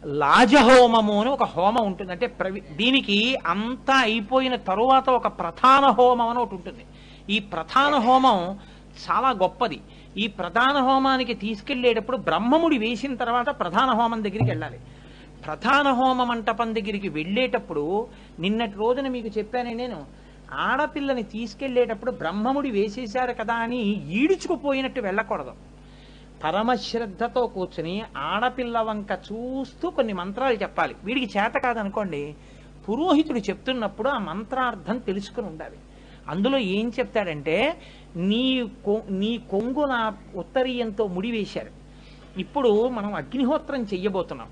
లాజహోమము అని ఒక హోమం ఉంటుంది అంటే ప్రవి దీనికి అంతా అయిపోయిన తరువాత ఒక ప్రధాన హోమం అని ఒకటి ఉంటుంది ఈ ప్రధాన హోమం చాలా గొప్పది ఈ ప్రధాన హోమానికి తీసుకెళ్లేటప్పుడు బ్రహ్మముడి వేసిన తర్వాత ప్రధాన హోమం దగ్గరికి వెళ్ళాలి ప్రధాన హోమ మంటపం దగ్గరికి వెళ్ళేటప్పుడు నిన్నటి రోజున మీకు చెప్పానే నేను ఆడపిల్లని తీసుకెళ్లేటప్పుడు బ్రహ్మముడి వేసేశారు కదా అని ఈడుచుకుపోయినట్టు వెళ్ళకూడదు పరమశ్రద్ధతో కూర్చుని ఆడపిల్ల వంక చూస్తూ కొన్ని మంత్రాలు చెప్పాలి వీడికి చేత కాదనుకోండి పురోహితుడు చెప్తున్నప్పుడు ఆ మంత్రార్థం తెలుసుకుని ఉండాలి అందులో ఏం చెప్తాడంటే నీ కొ- నీ కొంగున ఉత్తరీయంతో ముడివేశారు ఇప్పుడు మనం అగ్నిహోత్రం చెయ్యబోతున్నాం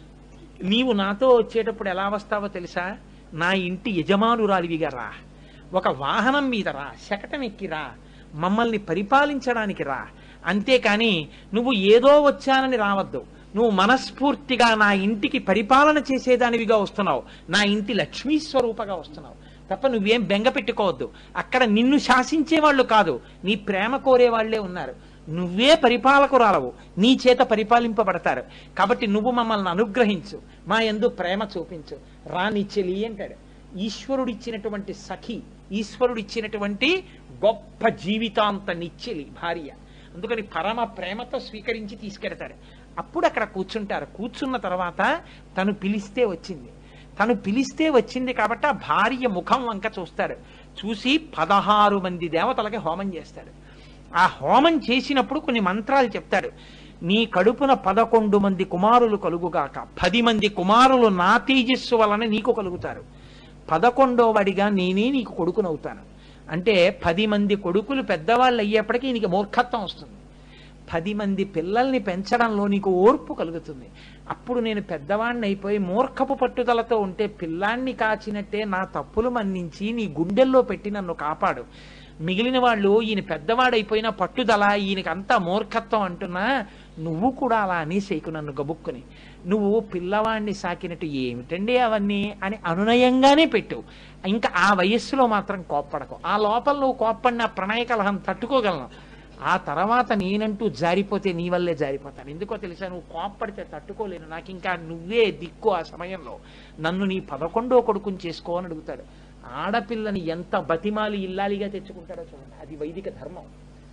నీవు నాతో వచ్చేటప్పుడు ఎలా వస్తావో తెలుసా నా ఇంటి యజమానురాలివిగా రా ఒక వాహనం మీద రా శకటం ఎక్కిరా మమ్మల్ని పరిపాలించడానికి రా అంతేకాని నువ్వు ఏదో వచ్చానని రావద్దు నువ్వు మనస్ఫూర్తిగా నా ఇంటికి పరిపాలన చేసేదానివిగా వస్తున్నావు నా ఇంటి లక్ష్మీ స్వరూపగా వస్తున్నావు తప్ప నువ్వేం బెంగ పెట్టుకోవద్దు అక్కడ నిన్ను శాసించే వాళ్ళు కాదు నీ ప్రేమ కోరే వాళ్ళే ఉన్నారు నువ్వే పరిపాలకురాలవు నీ చేత పరిపాలింపబడతారు కాబట్టి నువ్వు మమ్మల్ని అనుగ్రహించు మా ఎందు ప్రేమ చూపించు రాని చెలి అంటాడు ఈశ్వరుడిచ్చినటువంటి సఖి ఈశ్వరుడిచ్చినటువంటి గొప్ప జీవితాంత నిచ్చెలి భార్య అందుకని పరమ ప్రేమతో స్వీకరించి తీసుకెడతాడు అప్పుడు అక్కడ కూర్చుంటారు కూర్చున్న తర్వాత తను పిలిస్తే వచ్చింది తను పిలిస్తే వచ్చింది కాబట్టి ఆ భార్య ముఖం వంక చూస్తాడు చూసి పదహారు మంది దేవతలకి హోమం చేస్తాడు ఆ హోమం చేసినప్పుడు కొన్ని మంత్రాలు చెప్తాడు నీ కడుపున పదకొండు మంది కుమారులు కలుగుగాక పది మంది కుమారులు నా తేజస్సు వలన నీకు కలుగుతారు పదకొండో వాడిగా నేనే నీకు కొడుకునవుతాను అంటే పది మంది కొడుకులు పెద్దవాళ్ళు అయ్యేప్పటికీ నీకు మూర్ఖత్వం వస్తుంది పది మంది పిల్లల్ని పెంచడంలో నీకు ఓర్పు కలుగుతుంది అప్పుడు నేను పెద్దవాడిని అయిపోయి మూర్ఖపు పట్టుదలతో ఉంటే పిల్లాన్ని కాచినట్టే నా తప్పులు మన్నించి నీ గుండెల్లో పెట్టి నన్ను కాపాడు మిగిలిన వాళ్ళు ఈయన పెద్దవాడైపోయిన పట్టుదల ఈయనకి అంతా మూర్ఖత్వం అంటున్నా నువ్వు కూడా అలా అనేసేకు నన్ను గబుక్కుని నువ్వు పిల్లవాడిని సాకినట్టు ఏమిటండి అవన్నీ అని అనునయంగానే పెట్టు ఇంకా ఆ వయస్సులో మాత్రం కోప్పడకు ఆ లోపల నువ్వు కోప్పడిన ప్రణయ కలహం తట్టుకోగలను ఆ తర్వాత నేనంటూ జారిపోతే నీ వల్లే జారిపోతాను ఎందుకో తెలుసా నువ్వు కోప్పడితే తట్టుకోలేను నాకు ఇంకా నువ్వే దిక్కు ఆ సమయంలో నన్ను నీ పదకొండో కొడుకుని చేసుకో అని అడుగుతాడు ఆడపిల్లని ఎంత బతిమాలి ఇల్లాలిగా తెచ్చుకుంటాడో చూడండి అది వైదిక ధర్మం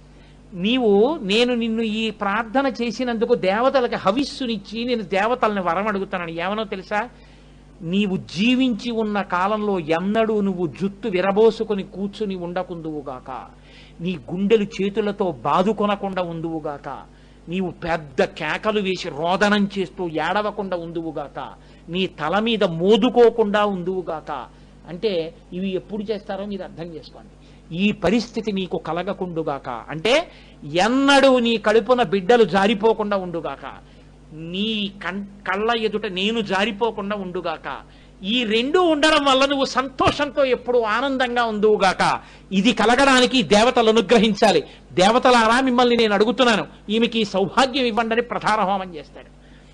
నీవు నేను నిన్ను ఈ ప్రార్థన చేసినందుకు దేవతలకు హవిస్సునిచ్చి నేను దేవతల్ని వరం అడుగుతానని ఏమనో తెలుసా నీవు జీవించి ఉన్న కాలంలో ఎన్నడూ నువ్వు జుట్టు విరబోసుకొని కూర్చుని ఉండకుందువుగాక నీ గుండెలు చేతులతో బాదుకొనకుండా ఉందువుగాక నీవు పెద్ద కేకలు వేసి రోదనం చేస్తూ ఏడవకుండా ఉందువుగాక నీ తల మీద మోదుకోకుండా ఉందువుగాక అంటే ఇవి ఎప్పుడు చేస్తారో మీరు అర్థం చేసుకోండి ఈ పరిస్థితి నీకు కలగకుండుగాక అంటే ఎన్నడూ నీ కడుపున బిడ్డలు జారిపోకుండా ఉండుగాక నీ కన్ కళ్ళ ఎదుట నేను జారిపోకుండా ఉండుగాక ఈ రెండు ఉండడం వల్ల నువ్వు సంతోషంతో ఎప్పుడు ఆనందంగా ఉందువుగాక ఇది కలగడానికి దేవతలు అనుగ్రహించాలి దేవతలారా మిమ్మల్ని నేను అడుగుతున్నాను ఈమెకి ఈ సౌభాగ్యం ఇవ్వండి అని ప్రధాన హోమం చేస్తాడు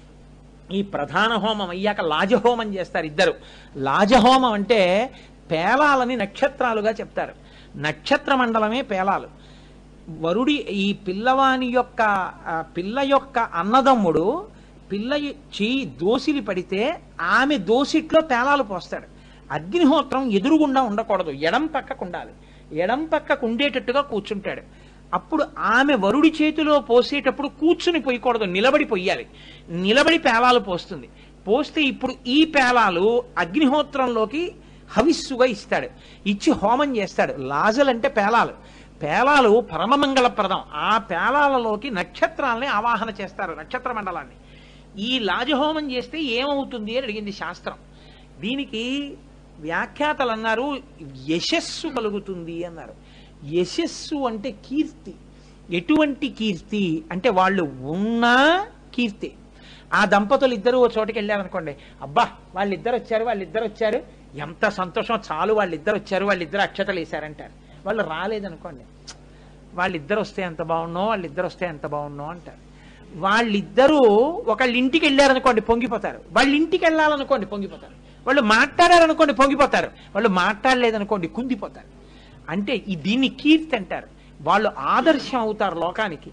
ఈ ప్రధాన హోమం అయ్యాక లాజహోమం చేస్తారు ఇద్దరు లాజహోమం అంటే పేలాలని నక్షత్రాలుగా చెప్తారు నక్షత్ర మండలమే పేలాలు వరుడి ఈ పిల్లవాని యొక్క ఆ పిల్ల యొక్క అన్నదమ్ముడు పిల్ల చెయ్యి దోసిలి పడితే ఆమె దోసిట్లో పేలాలు పోస్తాడు అగ్నిహోత్రం ఎదురుగుండా ఉండకూడదు ఎడం పక్కకు ఉండాలి ఎడం పక్కకు ఉండేటట్టుగా కూర్చుంటాడు అప్పుడు ఆమె వరుడి చేతిలో పోసేటప్పుడు కూర్చుని పోయకూడదు నిలబడి పొయ్యాలి నిలబడి పేలాలు పోస్తుంది పోస్తే ఇప్పుడు ఈ పేలాలు అగ్నిహోత్రంలోకి హవిస్సుగా ఇస్తాడు ఇచ్చి హోమం చేస్తాడు లాజలంటే పేలాలు పేలాలు పరమమంగళప్రదం ఆ పేలాలలోకి నక్షత్రాలని ఆవాహన చేస్తారు నక్షత్ర మండలాన్ని ఈ లాజహోమం చేస్తే ఏమవుతుంది అని అడిగింది శాస్త్రం దీనికి వ్యాఖ్యాతలు అన్నారు యశస్సు కలుగుతుంది అన్నారు యశస్సు అంటే కీర్తి ఎటువంటి కీర్తి అంటే వాళ్ళు ఉన్నా కీర్తి ఆ దంపతులు ఇద్దరు ఓ చోటుకి వెళ్ళారనుకోండి అబ్బా వాళ్ళిద్దరు వచ్చారు వాళ్ళిద్దరు వచ్చారు ఎంత సంతోషం చాలు వాళ్ళిద్దరు వచ్చారు వాళ్ళిద్దరు అక్షతలు వేశారంటారు వాళ్ళు రాలేదనుకోండి వాళ్ళిద్దరు వస్తే ఎంత బాగున్నో వాళ్ళిద్దరు వస్తే ఎంత బాగున్నో అంటారు వాళ్ళిద్దరూ ఒకళ్ళ ఇంటికి వెళ్ళారనుకోండి పొంగిపోతారు వాళ్ళ ఇంటికి వెళ్ళాలనుకోండి పొంగిపోతారు వాళ్ళు మాట్లాడారనుకోండి పొంగిపోతారు వాళ్ళు మాట్లాడలేదనుకోండి కుందిపోతారు అంటే ఈ దీన్ని కీర్తి అంటారు వాళ్ళు ఆదర్శం అవుతారు లోకానికి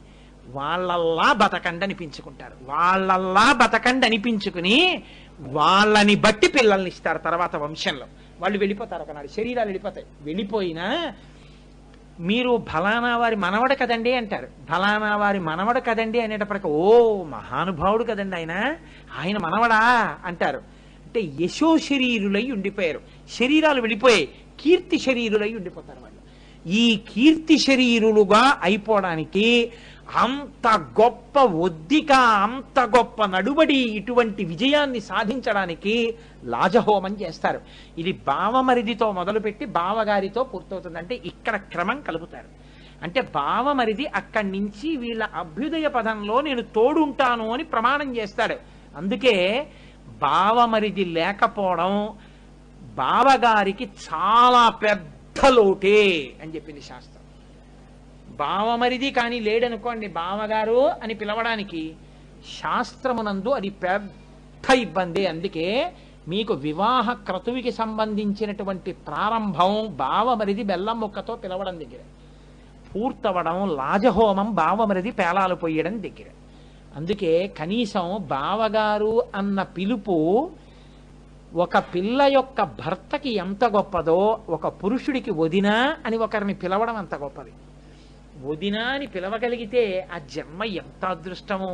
వాళ్ళల్లా బతకండి అనిపించుకుంటారు వాళ్ళల్లా బతకండి అనిపించుకుని వాళ్ళని బట్టి పిల్లల్ని ఇస్తారు తర్వాత వంశంలో వాళ్ళు వెళ్ళిపోతారు ఒకనాడు శరీరాలు వెళ్ళిపోతాయి వెళ్ళిపోయినా మీరు ఫలానా వారి మనవడు కదండి అంటారు ఫలానా వారి మనవడు కదండి అనేటప్పటికి ఓ మహానుభావుడు కదండి ఆయన ఆయన మనవడా అంటారు అంటే యశో శరీరులై ఉండిపోయారు శరీరాలు వెళ్ళిపోయాయి కీర్తి శరీరులై ఉండిపోతారు వాళ్ళు ఈ కీర్తి శరీరులుగా అయిపోవడానికి అంత గొప్ప ఒద్దిక అంత గొప్ప నడుబడి ఇటువంటి విజయాన్ని సాధించడానికి లాజహోమం చేస్తారు ఇది బావమరిదితో మొదలుపెట్టి బావగారితో పూర్తవుతుంది అంటే ఇక్కడ క్రమం కలుపుతారు అంటే బావమరిది అక్కడి నుంచి వీళ్ళ అభ్యుదయ పదంలో నేను తోడుంటాను అని ప్రమాణం చేస్తాడు అందుకే బావమరిది లేకపోవడం బావగారికి చాలా పెద్ద లోటే అని చెప్పింది శాస్త్రం బావమరిది కానీ లేడనుకోండి బావగారు అని పిలవడానికి శాస్త్రమునందు అది పెద్ద ఇబ్బంది అందుకే మీకు వివాహ క్రతువుకి సంబంధించినటువంటి ప్రారంభం బావమరిది బెల్లం ముక్కతో పిలవడం దగ్గర పూర్తవడం లాజహోమం బావమరిది పేలాలు పొయ్యడం దగ్గర అందుకే కనీసం బావగారు అన్న పిలుపు ఒక పిల్ల యొక్క భర్తకి ఎంత గొప్పదో ఒక పురుషుడికి వదినా అని ఒకరిని పిలవడం అంత గొప్పది వదినా అని పిలవగలిగితే ఆ జన్మ ఎంత అదృష్టమో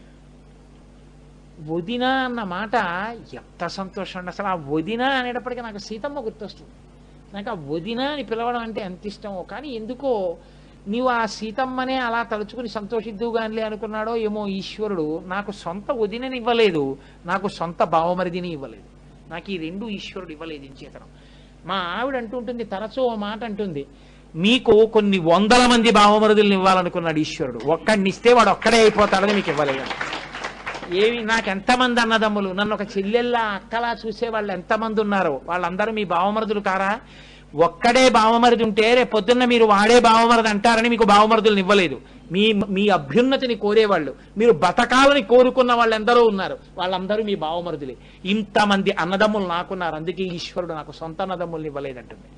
వదిన అన్న మాట ఎంత సంతోషం అండి అసలు ఆ వదిన అనేటప్పటికీ నాకు సీతమ్మ గుర్తొస్తుంది నాకు ఆ వదిన అని పిలవడం అంటే ఎంత ఇష్టమో కానీ ఎందుకో నీవు ఆ సీతమ్మనే అలా తలుచుకుని సంతోషిద్దుగానిలే అనుకున్నాడో ఏమో ఈశ్వరుడు నాకు సొంత వదినని ఇవ్వలేదు నాకు సొంత భావమరిదిని ఇవ్వలేదు నాకు ఈ రెండు ఈశ్వరుడు ఇవ్వలేదు ఇంచేతనం మా ఆవిడ అంటుంటుంది తరచూ ఓ మాట అంటుంది మీకు కొన్ని వందల మంది భావమరుదుల్ని ఇవ్వాలనుకున్నాడు ఈశ్వరుడు ఒక్కడిని ఇస్తే వాడు ఒక్కడే అయిపోతాడని మీకు ఇవ్వలేదు ఏమి నాకు ఎంతమంది అన్నదమ్ములు నన్ను ఒక చెల్లెల్లా అక్కలా చూసే వాళ్ళు ఎంతమంది ఉన్నారు వాళ్ళందరూ మీ భావమరుదులు కారా ఒక్కడే భావమరిది ఉంటే రేపు పొద్దున్న మీరు వాడే భావమరిది అంటారని మీకు భావమరుదులను ఇవ్వలేదు మీ మీ అభ్యున్నతిని కోరేవాళ్ళు మీరు బతకాలని కోరుకున్న వాళ్ళు ఎందరో ఉన్నారు వాళ్ళందరూ మీ భావమరుదులే ఇంతమంది అన్నదమ్ములు నాకున్నారు అందుకే ఈశ్వరుడు నాకు సొంత అన్నదమ్ముల్ని ఇవ్వలేదంటుంది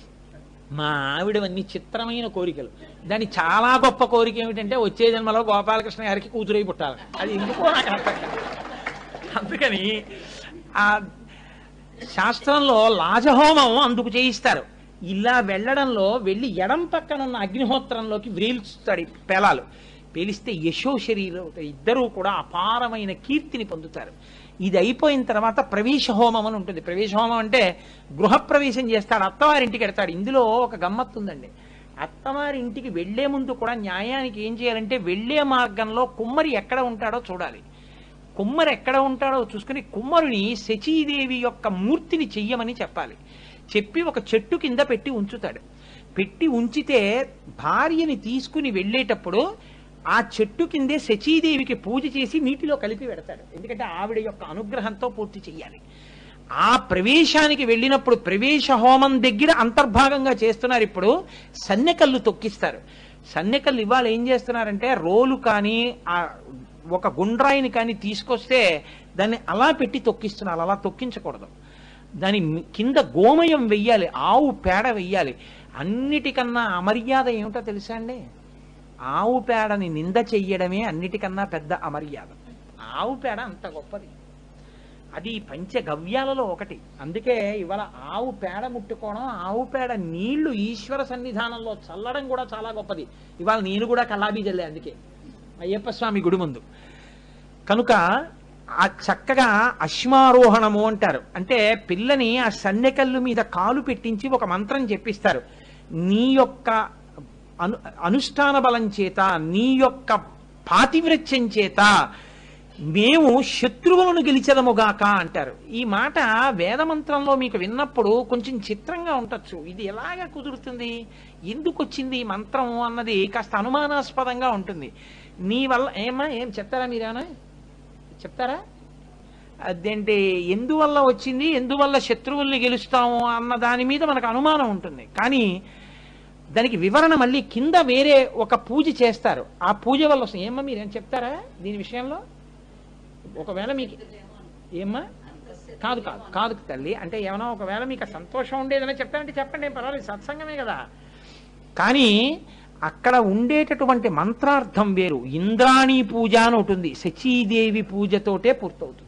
మా ఆవిడవన్నీ చిత్రమైన కోరికలు దాని చాలా గొప్ప కోరిక ఏమిటంటే వచ్చే జన్మలో గోపాలకృష్ణ గారికి కూతురై పుట్టాలి అది ఎందుకో నాకు అర్థం కాదు. అందుకని ఆ శాస్త్రంలో లాజహోమం అందుకు చేయిస్తారు ఇలా వెళ్ళడంలో వెళ్ళి ఎడం పక్కన ఉన్న అగ్నిహోత్రంలోకి వ్రేల్చుతాడు ఈ పేలాలు పేలిస్తే యశో శరీరం ఇద్దరూ కూడా అపారమైన కీర్తిని పొందుతారు ఇది అయిపోయిన తర్వాత ప్రవేశ హోమం అని ఉంటుంది ప్రవేశ హోమం అంటే గృహప్రవేశం చేస్తాడు అత్తవారింటికి వెడతాడు ఇందులో ఒక గమ్మత్తు ఉందండి అత్తవారి ఇంటికి వెళ్లే ముందు కూడా న్యాయానికి ఏం చేయాలంటే వెళ్లే మార్గంలో కుమ్మరి ఎక్కడ ఉంటాడో చూడాలి కుమ్మరి ఎక్కడ ఉంటాడో చూసుకుని కుమ్మరుని శచీదేవి యొక్క మూర్తిని చెయ్యమని చెప్పాలి చెప్పి ఒక చెట్టు కింద పెట్టి ఉంచుతాడు పెట్టి ఉంచితే భార్యని తీసుకుని వెళ్ళేటప్పుడు ఆ చెట్టు కిందే శచీదేవికి పూజ చేసి నీటిలో కలిపి పెడతాడు ఎందుకంటే ఆవిడ యొక్క అనుగ్రహంతో పూర్తి చెయ్యాలి ఆ ప్రవేశానికి వెళ్ళినప్పుడు ప్రవేశ హోమం దగ్గర అంతర్భాగంగా చేస్తున్నారు ఇప్పుడు సన్నెకల్లు తొక్కిస్తారు సన్నెకల్లు ఇవాళ ఏం చేస్తున్నారంటే రోలు కానీ ఆ ఒక గుండ్రాయిని కానీ తీసుకొస్తే దాన్ని అలా పెట్టి తొక్కిస్తున్నారు అలా తొక్కించకూడదు దాని మి- కింద గోమయం వెయ్యాలి ఆవు పేడ వెయ్యాలి అన్నిటికన్నా అమర్యాద ఏమిటో తెలుసా అండి ఆవు పేడని నింద చెయ్యడమే అన్నిటికన్నా పెద్ద అమర్యాద ఆవు పేడ అంత గొప్పది అది పంచగవ్యాలలో ఒకటి అందుకే ఇవాళ ఆవు పేడ ముట్టుకోవడం ఆవు పేడ నీళ్లు ఈశ్వర సన్నిధానంలో చల్లడం కూడా చాలా గొప్పది ఇవాళ నేను కూడా కల్లాబీ జల్లే అందుకే అయ్యప్ప స్వామి గుడి ముందు కనుక ఆ చక్కగా అశ్మారోహణము అంటారు అంటే పిల్లని ఆ సన్నెకల్లు మీద కాలు పెట్టించి ఒక మంత్రం చెప్పిస్తారు నీ యొక్క అను అనుష్ఠాన బలం చేత నీ యొక్క పాతివ్రత్యం చేత మేము శత్రువులను గెలిచెదముగాక అంటారు ఈ మాట వేదమంత్రంలో మీకు విన్నప్పుడు కొంచెం చిత్రంగా ఉండొచ్చు ఇది ఎలాగ కుదురుతుంది ఎందుకు వచ్చింది ఈ మంత్రం అన్నది కాస్త అనుమానాస్పదంగా ఉంటుంది నీ వల్ల ఏమా ఏం చెప్తారా మీరేనా చెప్తారా అదేంటి ఎందువల్ల వచ్చింది ఎందువల్ల శత్రువుల్ని గెలుస్తాము అన్న దాని మీద మనకు అనుమానం ఉంటుంది కానీ దానికి వివరణ మళ్ళీ కింద వేరే ఒక పూజ చేస్తారు ఆ పూజ వల్ల వస్తుంది ఏమ్మా మీరేం చెప్తారా దీని విషయంలో ఒకవేళ మీకు ఏమ్మా కాదు కాదు కాదు తల్లి అంటే ఏమైనా ఒకవేళ మీకు ఆ సంతోషం ఉండేదని చెప్తానంటే చెప్పండి ఏం పర్వాలేదు సత్సంగమే కదా కానీ అక్కడ ఉండేటటువంటి మంత్రార్థం వేరు ఇంద్రాణి పూజ అని ఉంటుంది శచీదేవి పూజతోటే పూర్తవుతుంది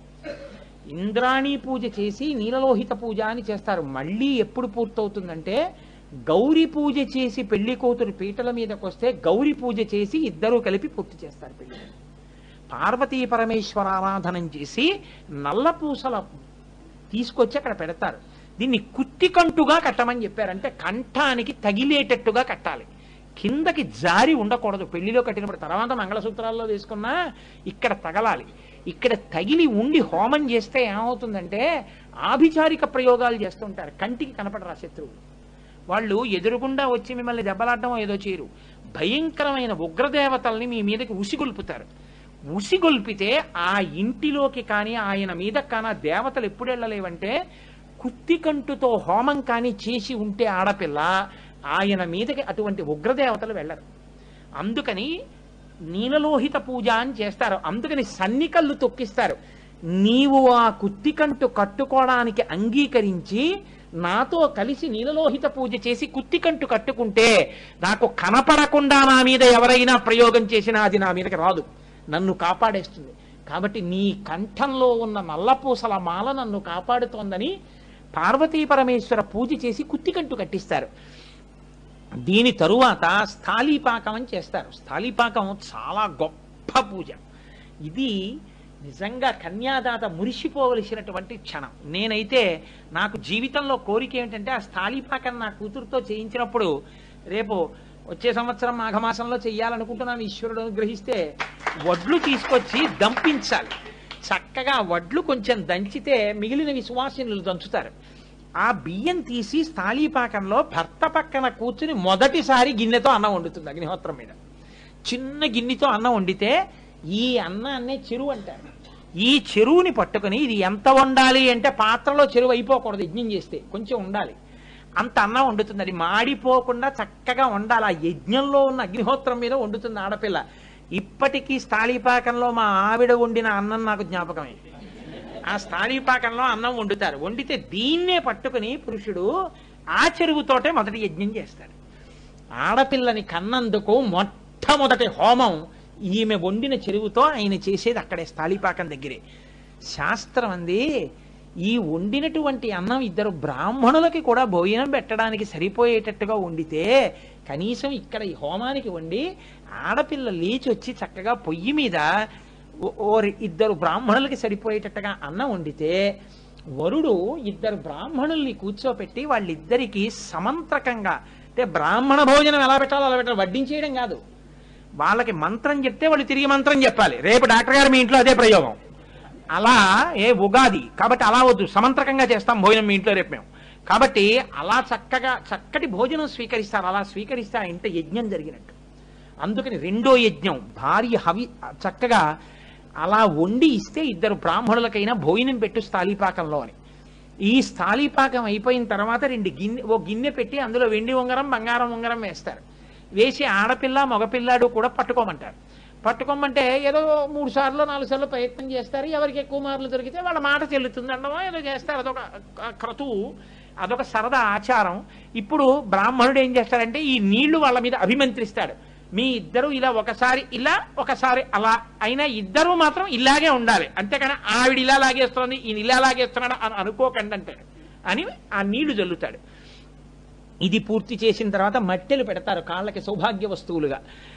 ఇంద్రాణి పూజ చేసి నీలలోహిత పూజ అని చేస్తారు మళ్ళీ ఎప్పుడు పూర్తవుతుందంటే గౌరీ పూజ చేసి పెళ్లి కూతురు పీటల మీదకి వస్తే గౌరీ పూజ చేసి ఇద్దరూ కలిపి పూర్తి చేస్తారు పెళ్లి పార్వతీ పరమేశ్వర ఆరాధనం చేసి నల్ల పూసల తీసుకొచ్చి అక్కడ పెడతారు దీన్ని కుత్తికంటుగా కట్టమని చెప్పారు అంటే కంఠానికి తగిలేటట్టుగా కట్టాలి కిందకి జారి ఉండకూడదు పెళ్లిలో కట్టినప్పుడు తర్వాత మంగళసూత్రాల్లో వేసుకున్నా ఇక్కడ తగలాలి ఇక్కడ తగిలి ఉండి హోమం చేస్తే ఏమవుతుందంటే ఆభిచారిక ప్రయోగాలు చేస్తుంటారు కంటికి కనపడరా శత్రువులు వాళ్ళు ఎదురుగుండా వచ్చి మిమ్మల్ని దెబ్బలాడడం ఏదో చేయరు భయంకరమైన ఉగ్రదేవతల్ని మీ మీదకి ఉసిగొల్పుతారు ఉసిగొల్పితే ఆ ఇంటిలోకి కానీ ఆయన మీద కానీ ఆ దేవతలు ఎప్పుడు వెళ్ళలేవంటే కుత్తికంటుతో హోమం కానీ చేసి ఉంటే ఆడపిల్ల ఆయన మీదకి అటువంటి ఉగ్రదేవతలు వెళ్ళరు అందుకని నీలలోహిత పూజ అని చేస్తారు అందుకని సన్నికళ్ళు తొక్కిస్తారు నీవు ఆ కుత్తికంటు కట్టుకోవడానికి అంగీకరించి నాతో కలిసి నీలలోహిత పూజ చేసి కుత్తికంటు కట్టుకుంటే నాకు కనపడకుండా నా మీద ఎవరైనా ప్రయోగం చేసినా అది నా మీదకి రాదు నన్ను కాపాడేస్తుంది కాబట్టి నీ కంఠంలో ఉన్న నల్లపూసల మాల నన్ను కాపాడుతోందని పార్వతీ పరమేశ్వర పూజ చేసి కుత్తికంటు కట్టిస్తారు దీని తరువాత స్థాళీపాకం అని చేస్తారు స్థాళీపాకం చాలా గొప్ప పూజ ఇది నిజంగా కన్యాదాత మురిసిపోవలసినటువంటి క్షణం నేనైతే నాకు జీవితంలో కోరిక ఏమిటంటే ఆ స్థాళీపాకం నా కూతురుతో చేయించినప్పుడు రేపు వచ్చే సంవత్సరం మాఘమాసంలో చెయ్యాలనుకుంటున్నాను ఈశ్వరుడు అనుగ్రహిస్తే వడ్లు తీసుకొచ్చి దంపించాలి చక్కగా వడ్లు కొంచెం దంచితే మిగిలిన విశ్వాసినులు దంచుతారు ఆ బియ్యం తీసి స్థాళీపాకంలో భర్త పక్కన కూర్చుని మొదటిసారి గిన్నెతో అన్నం వండుతుంది అగ్నిహోత్రం మీద చిన్న గిన్నెతో అన్నం వండితే ఈ అన్నాన్నే చెరువు అంటారు ఈ చెరువుని పట్టుకుని ఇది ఎంత వండాలి అంటే పాత్రలో చెరువు అయిపోకూడదు యజ్ఞం చేస్తే కొంచెం ఉండాలి అంత అన్నం వండుతుంది అది మాడిపోకుండా చక్కగా వండాలి ఆ యజ్ఞంలో ఉన్న అగ్నిహోత్రం మీద వండుతుంది ఆడపిల్ల ఇప్పటికీ స్థాళీపాకంలో మా ఆవిడ వండిన అన్నం నాకు జ్ఞాపకమే ఆ స్థాళీపాకంలో అన్నం వండుతారు వండితే దీన్నే పట్టుకుని పురుషుడు ఆ చెరువుతోటే మొదటి యజ్ఞం చేస్తాడు ఆడపిల్లని కన్నందుకు మొట్టమొదటి హోమం ఈమె వండిన చెరువుతో ఆయన చేసేది అక్కడే స్థాళీపాకం దగ్గరే శాస్త్రం అంది ఈ వండినటువంటి అన్నం ఇద్దరు బ్రాహ్మణులకి కూడా భోజనం పెట్టడానికి సరిపోయేటట్టుగా వండితే కనీసం ఇక్కడ ఈ హోమానికి వండి ఆడపిల్ల లేచి వచ్చి చక్కగా పొయ్యి మీద ఓ- ఓ ఇద్దరు బ్రాహ్మణులకి సరిపోయేటట్టుగా అన్నం వండితే వరుడు ఇద్దరు బ్రాహ్మణుల్ని కూర్చోపెట్టి వాళ్ళిద్దరికీ సమంత్రకంగా అంటే బ్రాహ్మణ భోజనం ఎలా పెట్టాలో అలా పెట్టాలి వడ్డించేయడం కాదు వాళ్ళకి మంత్రం చెప్తే వాళ్ళు తిరిగి మంత్రం చెప్పాలి రేపు డాక్టర్ గారు మీ ఇంట్లో అదే ప్రయోగం అలా ఏ ఉగాది కాబట్టి అలా వద్దు సమంత్రకంగా చేస్తాం భోజనం మీ ఇంట్లో రేపు మేము కాబట్టి అలా చక్కగా చక్కటి భోజనం స్వీకరిస్తారు అలా స్వీకరిస్తే ఆ ఇంట యజ్ఞం జరిగినట్టు అందుకని రెండో యజ్ఞం భార్య హవి చక్కగా అలా వండి ఇస్తే ఇద్దరు బ్రాహ్మణులకైనా భోజనం పెట్టు స్థాళీపాకంలో అని ఈ స్థాళీపాకం అయిపోయిన తర్వాత రెండు గిన్నె ఓ గిన్నె పెట్టి అందులో వెండి ఉంగరం బంగారం ఉంగరం వేస్తారు వేసి ఆడపిల్ల మగపిల్లాడు కూడా పట్టుకోమంటారు పట్టుకోమంటే ఏదో మూడు సార్లు నాలుగు సార్లు ప్రయత్నం చేస్తారు ఎవరికి ఎక్కువ మార్లు దొరికితే వాళ్ళ మాట చెల్లుతుంది అండమో ఏదో చేస్తారు అదొక క్రతువు అదొక సరదా ఆచారం ఇప్పుడు బ్రాహ్మణుడు ఏం చేస్తాడంటే ఈ నీళ్లు వాళ్ళ మీద అభిమంత్రిస్తాడు మీ ఇద్దరు ఇలా ఒకసారి ఇలా ఒకసారి అలా అయినా ఇద్దరు మాత్రం ఇలాగే ఉండాలి అంతేకాని ఆవిడ ఇలా లాగేస్తుంది ఈయన ఇలా లాగేస్తున్నాడు అని అనుకోకండి అంటాడు అని ఆ నీళ్లు జల్లుతాడు ఇది పూర్తి చేసిన తర్వాత మట్టెలు పెడతారు కాళ్ళకి సౌభాగ్య వస్తువులుగా